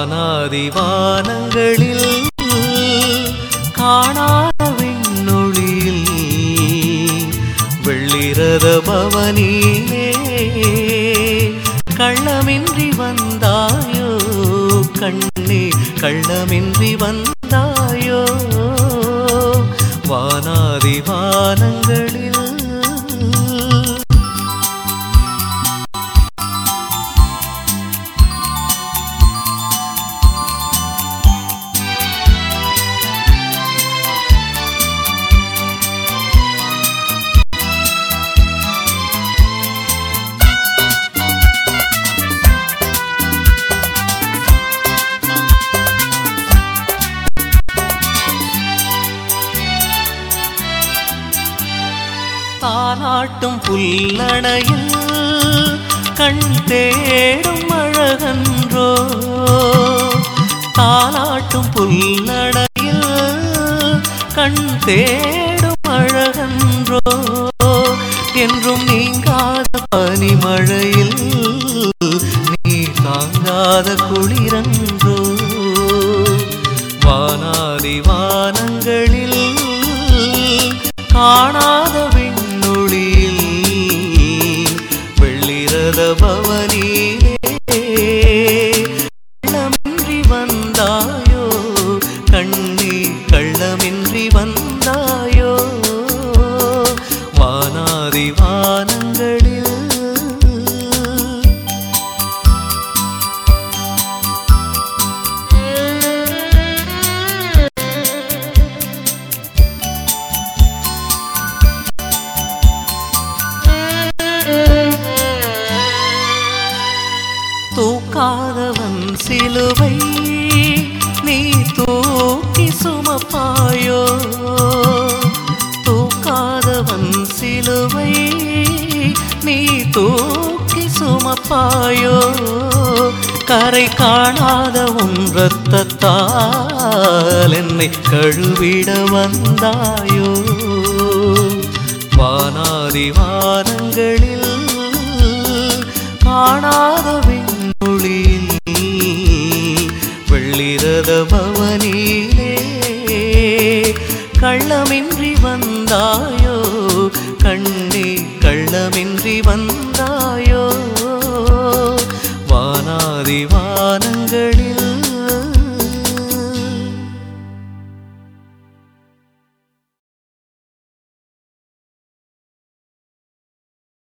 வானாதி வானங்களில் காணாத விண்ணொளியில் வெள்ளிரத பவனியிலே கள்ளமின்றி வந்தாயோ கண்ணே கள்ளமின்றி வந்தாயோ வானாதி வானங்களில் தாலாட்டும் புல்லணையில் கண் தேடும் அழகன்றோ தாலாட்டும் புல்லணையில் கண் தேடும் அழகன்றோ என்றும் நீங்காத பனிமழையில் நீ தாங்காத குளிரன்றோ வானாதி வானங்களில் காணாத விண்ணொளியில் வெள்ளிரத பவனியிலே கள்ளமின்றி வந்தாயோ கண்ணி கள்ளமின்றி வந்தாயோ வானாதி வானங்களில் தூக்காதவன் சிலுவை நீ தூக்கி சுமப்பாயோ தூக்காதவன் சிலுவை நீ தூக்கி சுமப்பாயோ கரை காணாத உன் ரத்தத்தால் என்னை கழுவிட வந்தாயோ வானாதி வானங்களில் காணாத